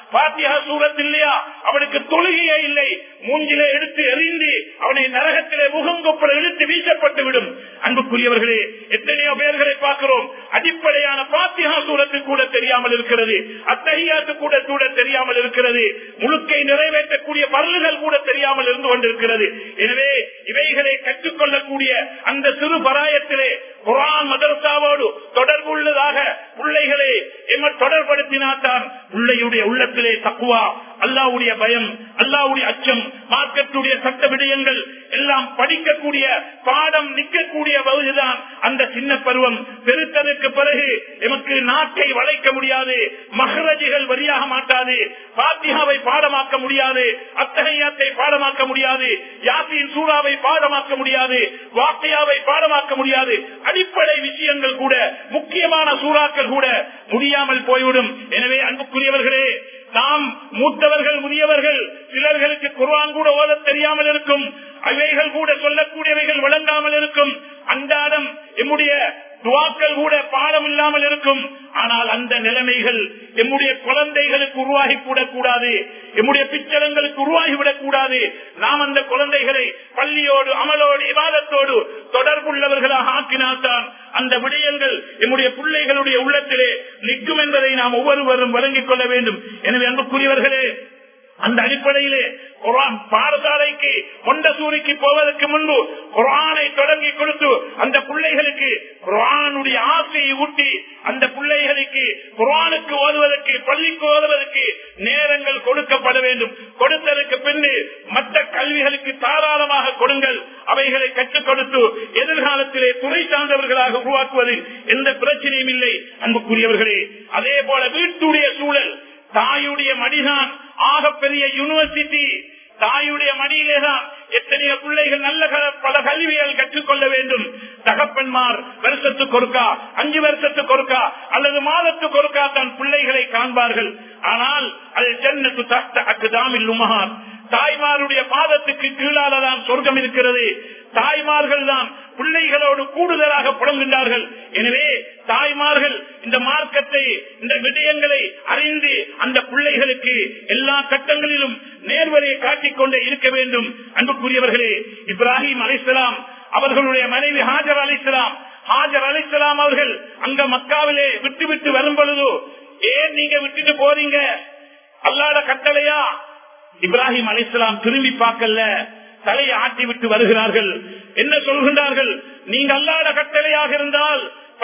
பாத்தியா சூரத் இல்லையா அவனுக்கு தொழுகையே இல்லை மூஞ்சிலே எடுத்து எறிந்து அவனை நரகத்திலே முகங்கொப்பட இழுத்து வீசப்பட்டு விடும் அன்புக்குரியவர்களே எத்தனையோ பேர்களை பார்க்கிறோம் அடிப்படையான பாத்தியா சூரத்து கூட தெரியாமல் இருக்கிறது அத்தகையாத்து கூட கூட தெரியாமல் இருக்கிறது முழுக்கை நிறைவேற்றக்கூடிய பரலுகள் கூட தெரியாமல் இருந்து கொண்டிருக்கிறது எனவே இவைகளை கற்றுக்கொள்ளக்கூடிய அந்த சிறு பராயத்திலே குரான் மதரசாவோடு தொடர்பு உள்ளதாக பிள்ளைகளை எம்ம தொடர்படுத்தினால்தான் பிள்ளையுடைய உள்ளத்திலே தக்குவா அல்லாவுடைய பயம் அல்லாவுடைய அச்சம் மார்க்கத்துடைய சட்ட விடயங்கள் எல்லாம் படிக்கக்கூடிய பாடம் நிற்கக்கூடிய பகுதிதான் அந்த சின்ன பருவம் பெருத்ததற்கு பிறகு எமக்கு நாட்டை வளைக்க முடியாது மகரஜிகள் வரியாக மாட்டாது பாத்தியாவை பாடமாக்க முடியாது அத்தகையாத்தை பாடமாக்க முடியாது யாசின் சூறாவை பாடமாக்க முடியாது வாக்கையாவை பாடமாக்க முடியாது அடிப்படை விஷயங்கள் கூட முக்கியமான சூறாக்கள் கூட முடியாமல் போய்விடும் எனவே அன்புக்குரியவர்களே நாம் மூத்தவர்கள் முதியவர்கள் சிலர்களுக்கு குர்ஆன் கூட ஓத தெரியாமல் இருக்கும் அவைகள் கூட சொல்லக்கூடியவைகள் விளங்காமல் இருக்கும் அன்றாடம் எம்முடைய துவாக்கள் கூட பாடம் இல்லாமல் இருக்கும் ஆனால் அந்த நிலைமைகள் எம்முடைய குழந்தைகளுக்கு உருவாகி கூடாது எம்முடைய பிச்சளங்களுக்கு உருவாகிவிடக் கூடாது நாம் அந்த குழந்தைகளை பள்ளியோடு அமலோடு இவாதத்தோடு தொடர்புள்ளவர்களாக ஆக்கினால்தான் அந்த விடயங்கள் எம்முடைய பிள்ளைகளுடைய உள்ளத்திலே நிற்கும் என்பதை நாம் ஒவ்வொருவரும் வழங்கிக் கொள்ள வேண்டும் எனவே அன்புக்குரியவர்களே அந்த அடிப்படையிலே குரான் பாடசாலைக்கு கொண்டசூரிக்கு போவதற்கு முன்பு குரானை தொடங்கி கொடுத்து அந்த பிள்ளைகளுக்கு குரானுடைய ஆசையை ஊட்டி அந்த பிள்ளைகளுக்கு குரானுக்கு ஓதுவதற்கு பள்ளிக்கு ஓதுவதற்கு நேரங்கள் கொடுக்கப்பட வேண்டும் கொடுத்ததற்கு பின்பு மற்ற கல்விகளுக்கு தாராளமாக கொடுங்கள் அவைகளை கற்றுக் கொடுத்து எதிர்காலத்திலே துறை சார்ந்தவர்களாக உருவாக்குவதில் எந்த பிரச்சனையும் இல்லை அன்புக்குரியவர்களே அதே போல வீட்டுடைய சூழல் தாயுடைய மடிதான் ஆகப்பெரிய யூனிவர்சிட்டி தாயுடைய மடியிலேதான் எத்தனையோ பிள்ளைகள் நல்ல க- பல கல்விகள் கற்றுக்கொள்ள வேண்டும் தகப்பன்மார் வருஷத்துக்கு ஒருக்கா அஞ்சு வருஷத்துக்கு ஒருக்கா அல்லது மாதத்துக்கு ஒருக்கா தன் பிள்ளைகளை காண்பார்கள் ஆனால் அது ஜன்னத்து தஸ்த அக்குதாமில் உமஹான் தாய்மாருடைய பாதத்துக்கு கீழாலதான் சொர்க்கம் இருக்கிறது தாய்மார்கள் தான் பிள்ளைகளோடு கூடுதலாக புலங்குகின்றார்கள் எனவே தாய்மார்கள் இந்த மார்க்கத்தை இந்த விடயங்களை அறிந்து அந்த பிள்ளைகளுக்கு எல்லா கட்டங்களிலும் நேர்வரையை காட்டிக் கொண்டே இருக்க வேண்டும் அன்புக்குரியவர்களே இப்ராஹிம் அலிஸ்லாம் அவர்களுடைய மனைவி ஹாஜர் அலிஸ்லாம் ஹாஜர் அலிஸ்லாம் அவர்கள் அங்க மக்காவிலே விட்டு விட்டு வரும் பொழுது ஏன் நீங்க விட்டுட்டு போறீங்க அல்லாத கட்டளையா இப்ராஹிம் அலிஸ்லாம் திரும்பி பார்க்கல தலையை ஆட்டி விட்டு வருகிறார்கள் என்ன சொல்கின்றார்கள் நீங்க அல்லாத கட்டளையாக இருந்தால்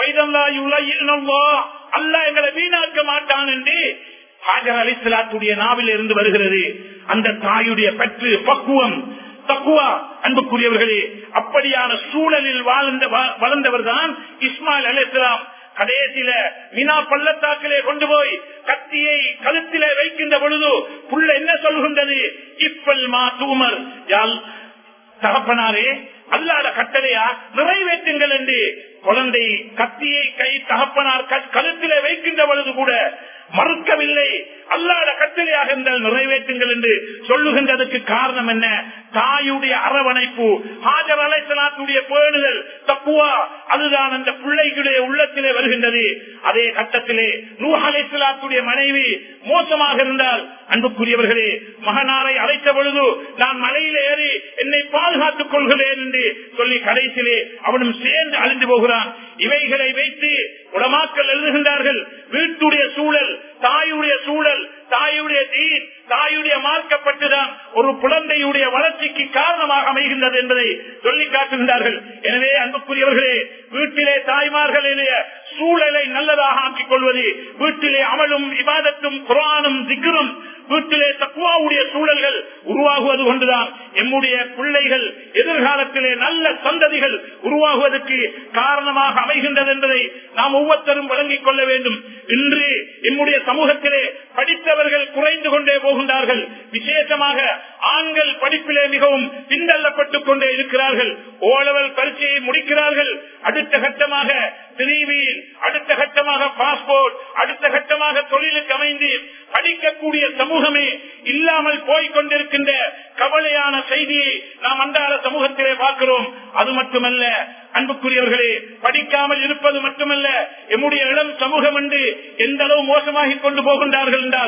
அல்லா எங்களை வீணாக்க மாட்டான் என்று ஹாஜர் அலிஸ்லாத்துடைய நாவில் இருந்து வருகிறது அந்த தாயுடைய பற்று பக்குவம் தக்குவா அன்புக்குரியவர்களே அப்படியான சூழலில் வாழ்ந்த வளர்ந்தவர் தான் இஸ்மாயில் அலிஸ்லாம் கடைசியில மினா பள்ளத்தாக்கிலே கொண்டு போய் கத்தியை கழுத்திலே வைக்கின்ற பொழுது புள்ள என்ன சொல்கின்றது இப்பல் மா தூமர் யால் தகப்பனாரே அல்லாத கட்டளையா நிறைவேற்றுங்கள் என்று குழந்தை கத்தியை கை தகப்பனார் க- கழுத்திலே வைக்கின்ற பொழுது கூட மறுக்கவில்லை அல்லாத கட்டளையாக இருந்தால் நிறைவேற்றுங்கள் என்று சொல்லுகின்றதற்கு காரணம் என்ன தாயுடைய அரவணைப்பு ஹாஜர் அலைசலாத்துடைய பேணுதல் தப்புவா அதுதான் அந்த பிள்ளைகளுடைய உள்ளத்திலே வருகின்றது அதே கட்டத்திலே நூஹ் அலைசலாத்துடைய மனைவி மோசமாக இருந்தால் அன்புக்குரியவர்களே மகனாரை அழைத்த பொழுது நான் மலையில் ஏறி என்னை பாதுகாத்துக் கொள்கிறேன் என்று சொல்லி கடைசியிலே அவனும் சேர்ந்து அழிந்து போகிறான் இவைகளை வைத்து உடமாக்கள் எழுதுகின்றார்கள் வீட்டுடைய சூழல் தாயுடைய சூழல் தாயுடைய தீன் தாயுடைய மார்க்கப்பட்டுதான் ஒரு குழந்தையுடைய வளர்ச்சிக்கு காரணமாக அமைகின்றது என்பதை சொல்லி காட்டுகின்றார்கள் எனவே அன்புக்குரியவர்களே வீட்டிலே தாய்மார்களுடைய சூழலை நல்லதாக ஆக்கிக் கொள்வது வீட்டிலே அமலும் இபாதத்தும் குரானும் திக்ரும் வீட்டிலே தக்குவாவுடைய சூழல்கள் உருவாகுவது கொண்டுதான் எம்முடைய பிள்ளைகள் எதிர்காலத்திலே நல்ல சந்ததிகள் உருவாகுவதற்கு காரணமாக அமைகின்றது என்பதை நாம் ஒவ்வொருத்தரும் வழங்கிக் கொள்ள வேண்டும் இன்று எம்முடைய சமூகத்திலே படித்தவர்கள் குறைந்து கொண்டே போகின்றார்கள் விசேஷமாக ஆண்கள் படிப்பிலே மிகவும் பின்தள்ளப்பட்டுக் கொண்டே இருக்கிறார்கள் ஓலவல் பரீட்சையை முடிக்கிறார்கள் அடுத்த கட்டமாக திரிவியில் அடுத்த கட்டமாக பாஸ்போர்ட் அடுத்த கட்டமாக தொழிலுக்கு அமைந்து படிக்கக்கூடிய சமூகமே இல்லாமல் போய்க் கொண்டிருக்கின்ற கவலையான செய்தியை நாம் அன்றாட சமூகத்திலே பார்க்கிறோம் அது மட்டுமல்ல அன்புக்குரியவர்களே படிக்காமல் இருப்பது மட்டுமல்ல எம்முடைய இளம் சமூகம் என்று எந்த அளவு மோசமாகிக் கொண்டு போகின்றார்கள் என்றால்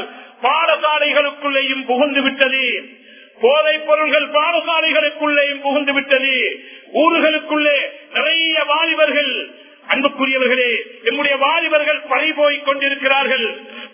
பாடசாலைகளுக்குள்ளேயும் புகுந்து விட்டது போதைப் பொருள்கள் பாடசாலைகளுக்குள்ளேயும் புகுந்து விட்டது ஊர்களுக்குள்ளே நிறைய வாலிபர்கள் அன்புக்குரியவர்களே எம்முடைய வாலிபர்கள் பறிபோய்க் கொண்டிருக்கிறார்கள்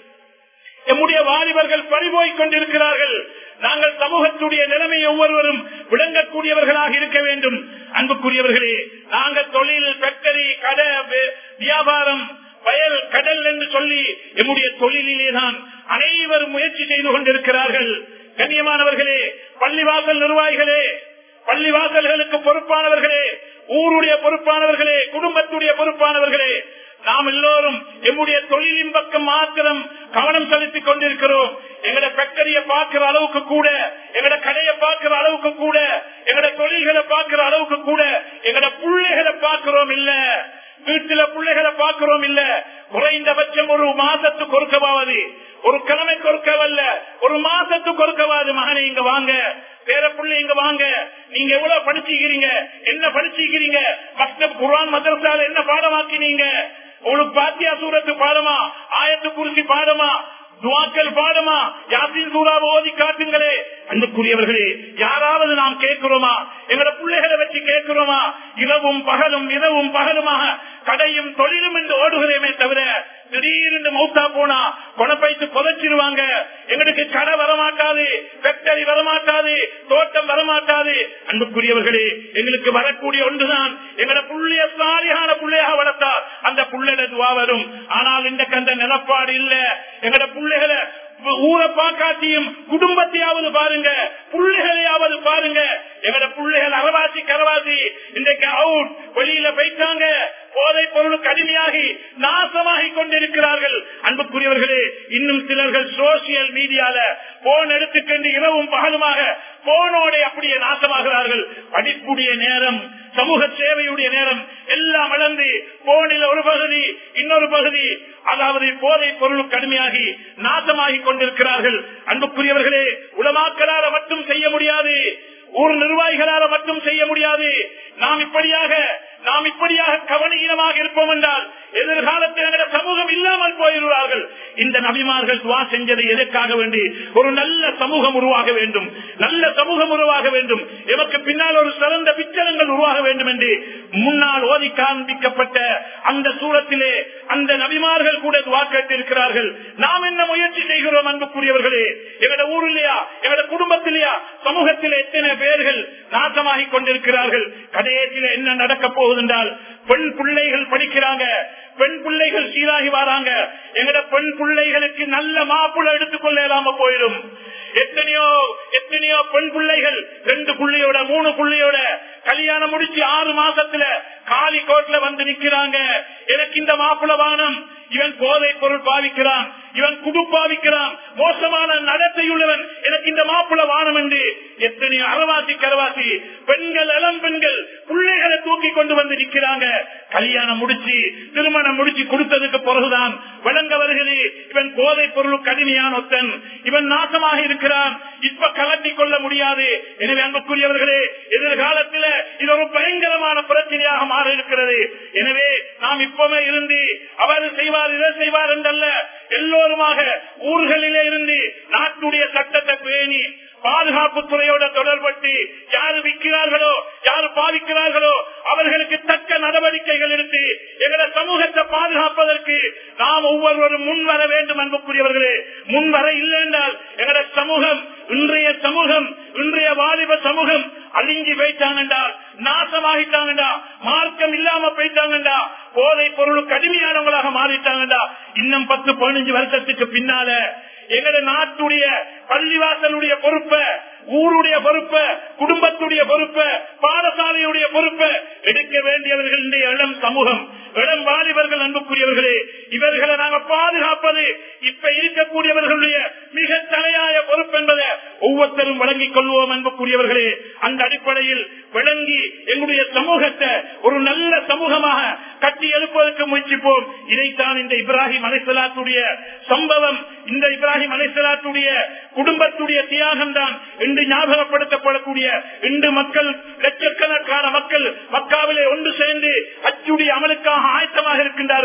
எம்முடைய வாலிபர்கள் பறிபோய்க் கொண்டிருக்கிறார்கள் நாங்கள் சமூகத்துடைய நிலைமையை ஒவ்வொருவரும் விளங்கக்கூடியவர்களாக இருக்க வேண்டும் அன்புக்குரியவர்களே நாங்கள் தொழில் ஃபேக்டரி கடை வி- வியாபாரம் வயல் கடல் என்று சொல்லி எம்முடைய தொழிலிலே தான் அனைவரும் முயற்சி செய்து கொண்டிருக்கிறார்கள் கண்ணியமானவர்களே பள்ளிவாசல் நிர்வாகிகளே பள்ளிவாசல்களுக்கு பொறுப்பானவர்களே ஊருடைய பொறுப்பானவர்களே குடும்பத்துடைய பொறுப்பானவர்களே நாம் எல்லோரும் எம்முடைய தொழிலின் பக்கம் மாத்திரம் கவனம் செலுத்திக் கொண்டிருக்கிறோம் எங்கட ஃபேக்டரிய பார்க்கிற அளவுக்கு கூட எங்கட கடையை பார்க்கிற அளவுக்கு கூட எங்கட தொழில்களை பார்க்கிற அளவுக்கு கூட எங்கட பிள்ளைகளை பார்க்கிறோம் இல்ல வீட்டுல பிள்ளைகளை பார்க்கிறோம் இல்ல குறைந்தபட்சம் ஒரு மாசத்துக்கு ஒருக்கவாவது ஒரு கிழமை கொடுக்கவல்ல ஒரு மாசத்துக்கு கொடுக்கவாது மகனை இங்க வாங்க வேற புள்ளை இங்க வாங்க நீங்க எவ்வளவு படிச்சுக்கிறீங்க என்ன படிச்சுக்கிறீங்க மக்தப் குர்ஆன் மதரசால என்ன பாடமாக்கினீங்க உங்களுக்கு பாத்தியா சூரத்து பாடமா ஆயத்து குறிச்சி பாடமா துவாக்கள் பாடமா யாசின் சூறாவை ஓதி காட்டுங்களே அன்புக்குரியவர்களே யாராவது நாம் கேட்கிறோமா எங்களோட பிள்ளைகளை வச்சு கேட்கிறோமா இரவும் பகலும் இரவும் பகலுமாக கடையும் தொழிலும் என்று ஓடுகிறேமே தவிர திடீர்னு மௌத்தா போனா கொணப்பைத்து புதைச்சிருவாங்க எங்களுக்கு கடை வரமாட்டாது ஃபேக்டரி வரமாட்டாது தோட்டம் வரமாட்டாது அன்புக்குரியவர்களே எங்களுக்கு வரக்கூடிய ஒன்றுதான் எங்களோட புள்ளைய சாலியான புள்ளையாக வளர்த்தா அந்த புள்ளைட துவா வரும் ஆனால் இன்றைக்கு அந்த நிலப்பாடு இல்ல எங்களோட புள்ளைகளை ஊரை பார்க்காட்டியும் குடும்பத்தையாவது பாருங்க புள்ளைகளையாவது பாருங்க எங்கட புள்ளைகள் அரவாசி கரவாசி இன்றைக்கு அவுட் வெளியில போயிட்டாங்க போதை பொருளுக்கு அடிமையாகி நாசமாகி கொண்டிருக்கிறார்கள் அன்புக்குரியவர்களே இன்னும் சிலர்கள் சோசியல் மீடியால போன் எடுத்துக்கொண்டு இரவும் பகலுமாக போனோட அப்படியே நாசமாகிறார்கள் படிப்புடைய நேரம் சமூக சேவையுடைய நேரம் எல்லாம் இழந்து போனில் ஒரு பகுதி இன்னொரு பகுதி அதாவது போதை பொருளுக்கு கடுமையாகி நாசமாகி கொண்டிருக்கிறார்கள் அன்புக்குரியவர்களே உலமாக்களால மட்டும் செய்ய முடியாது ஊர் நிர்வாகிகளால மட்டும் செய்ய முடியாது நாம் இப்படியாக நாம் இப்படியாக கவனீனமாக இருப்போம் என்றால் எதிர்காலத்தில் எங்களோட சமூகம் இல்லாமல் போயிடுவார்கள் இந்த நபிமார்கள் துவா செஞ்சதை எதற்காக வேண்டி ஒரு நல்ல சமூகம் உருவாக வேண்டும் நல்ல சமூகம் உருவாக வேண்டும் எமக்கு பின்னால் ஒரு சிறந்த பிச்சலங்கள் உருவாக வேண்டும் என்று முன்னால் ஓதி காண்பிக்கப்பட்ட அந்த சூழத்திலே அந்த நபிமார்கள் கூட துவா கேட்டிருக்கிறார்கள் நாம் என்ன முயற்சி செய்கிறோம் அன்புக்குரியவர்களே எங்களோட ஊரிலேயா எங்களோட குடும்பத்திலேயா சமூகத்திலே எத்தனை பேர்கள் நாசமாகி கொண்டிருக்கிறார்கள் கடைசியில என்ன நடக்க போகுது என்றால் பெண் பிள்ளைகள் படிக்கிறாங்க பெண் பிள்ளைகள் சீராகி வராங்க எங்கட பெண் பிள்ளைகளுக்கு நல்ல மாப்பிள்ளை எடுத்துக்கொள்ள இல்லாம போயிடும் எத்தனையோ எத்தனையோ பெண் பிள்ளைகள் ரெண்டு புள்ளையோட மூணு புள்ளையோட கல்யாணம் முடிச்சு ஆறு மாசத்துல காலி கோட்ல வந்து நிக்கிறாங்க எனக்கு இந்த மாப்பிள்ள வானம் இவன் போதை பொருள் பாவிக்கிறான் இவன் குடு பாவிக்கிறான் மோசமான நடத்தையுள்ளவன் எனக்கு இந்த மாப்பிள்ள வானம் என்று எத்தனையோ அறவாசி கரவாசி பெண்கள் இளம் பெண்கள் பிள்ளைகளை தூக்கி கொண்டு வந்து நிக்கிறாங்க கல்யாணம் முடிச்சு திருமணம் முடிச்சு கொடுத்ததுக்கு பிறகுதான் விளங்க வருகிறது இவன் போதை பொருளுக்கு அடிமையான ஒத்தன் இவன் நாசமாக இருக்கிறான் இப்ப கலட்டி கொள்ள முடியாது எனவே அன்புக்குரியவர்களே எதிர்காலத்தில் இது ஒரு பயங்கரமான பிரச்சனையாக மாற இருக்கிறது எனவே நாம் இப்பவே இருந்து அவர் செய்வார் இதை செய்வார் என்றல்ல எல்லோருமாக ஊர்களிலே இருந்து நாட்டுடைய சட்டத்தை பேணி பாதுகாப்பு துறையோட தொடர்பட்டு யாரு விற்கிறார்களோ யாரு பாதிக்கிறார்களோ அவர்களுக்கு தக்க நடவடிக்கைகள் எடுத்து எங்களை சமூகத்தை பாதுகாப்பதற்கு நாம் ஒவ்வொருவரும் முன் வர வேண்டும் அன்புக்குரியவர்களே முன் வர இல்லை என்றால் எங்களோட சமூகம் இன்றைய சமூகம் இன்றைய வாலிப சமூகம் அழிஞ்சி போயிட்டாங்கண்டா நாசமாகிட்டாங்கண்டா மார்க்கம் இல்லாம போயிட்டாங்கண்டா போதை பொருளுக்கு அடிமையானவங்களாக மாறிட்டாங்கண்டா இன்னும் பத்து பதினஞ்சு வருஷத்துக்கு பின்னால எங்கட நாட்டுடைய பள்ளிவாசலுடைய பொறுப்ப ஊருடைய பொறுப்ப குடும்பத்துடைய பொறுப்ப பாடசாலையுடைய பொறுப்ப எடுக்க வேண்டியவர்கள் இந்த இளம் சமூகம் இளம் வாலிபர்கள் அன்புக்குரியவர்களே இவர்களை நாங்க பாதுகாப்பது இப்ப இருக்கக்கூடியவர்களுடைய மிக தலையாய பொறுப்பு என்பதை ஒவ்வொருத்தரும் வழங்கிக் கொள்வோம் அன்புக்குரியவர்களே அந்த அடிப்படையில் விளங்கி எங்களுடைய சமூகத்தை ஒரு நல்ல சமூகமாக கட்டி எழுப்பதற்கு முயற்சிப்போம் இதைத்தான் இந்த இப்ராஹிம் அலைசலாத்துடைய சம்பவம் இந்த இப்ராஹிம் அலைசலாத்துடைய குடும்பத்துடைய தியாகம் தான் இன்று ஞாபகப்படுத்தப்படக்கூடிய இன்று மக்கள் லட்சக்கணக்கான மக்கள் மக்காவிலே ஒன்று சேர்ந்து அச்சுடைய அமலுக்காக ஆயத்தமாக இருக்கின்றார்கள்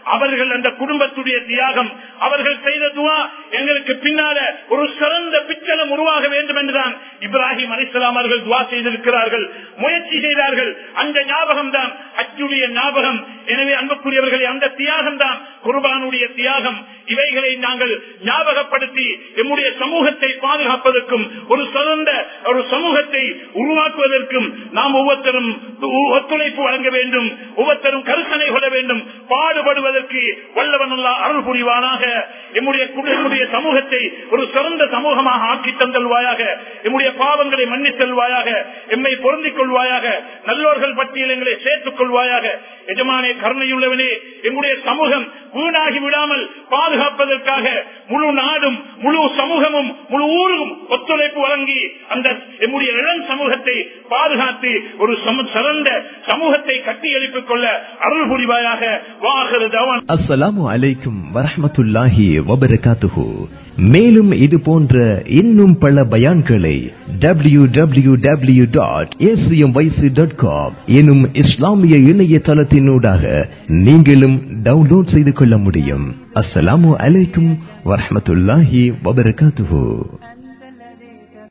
அவர்கள் அந்த குடும்பத்துடைய தியாகம் அவர்கள் செய்த துவா எங்களுக்கு பின்னால ஒரு சிறந்த பிச்சலம் உருவாக வேண்டும் என்றுதான் இப்ராஹிம் அலிஸ்லாம் அவர்கள் துவா செய்திருக்கிறார்கள் முயற்சி செய்தார்கள் அந்த ஞாபகம் தான் அச்சுடைய ஞாபகம் எனவே அன்புக்குரியவர்களே அந்த தியாகம் தான் குர்பானுடைய தியாகம் இவைகளை நாங்கள் ஞாபகப்படுத்தி எம்முடைய சமூகத்தை பாதுகாப்பதற்கும் ஒரு சிறந்த ஒரு சமூகத்தை உருவாக்குவதற்கும் நாம் ஒவ்வொருத்தரும் ஒத்துழைப்பு வழங்க வேண்டும் ஒவ்வொருத்தரும் கருத்தனை கொள்ள வேண்டும் பாடுபடுவதற்கு வல்லவனுள்ளா அருள் புரிவானாக எம்முடைய எம்முடைய சமூகத்தை ஒரு சிறந்த சமூகமாக ஆக்கி தந்தல்வாயாக எம்முடைய பாவங்களை மன்னித்தல்வாயாக எம்மை பொருந்திக் கொள்வாயாக நல்லோர்கள் பட்டியல் எங்களை சேர்த்துக் கொள்வாயாக எஜமானே கருணையுள்ளவனே எம்முடைய சமூகம் வீணாகி விடாமல் பாதுகாப்பதற்காக முழு நாடும் முழு சமூகமும் முழு ஊரும் ஒத்துழைப்பு வழங்கி அந்த எம்முடைய இளம் சமூகத்தை பாதுகாத்து ஒரு சிறந்த சமூகத்தை கட்டி எழுப்பிக் கொள்ள அருள் புரிவாயாக வாகிறது அவன் அஸ்ஸலாமு அலைக்கும் வரஹமத்துல்லாஹி வபரகாத்துஹு மேலும் இது போன்ற இன்னும் பல பயான்களை W W W dot ACM YC dot com எனும் இஸ்லாமிய இணையதளத்தினூடாக நீங்களும் டவுன்லோட் செய்து கொள்ள முடியும் அஸ்ஸலாமு அலைக்கும் வரஹமத்துல்லாஹி வபரகாத்துஹு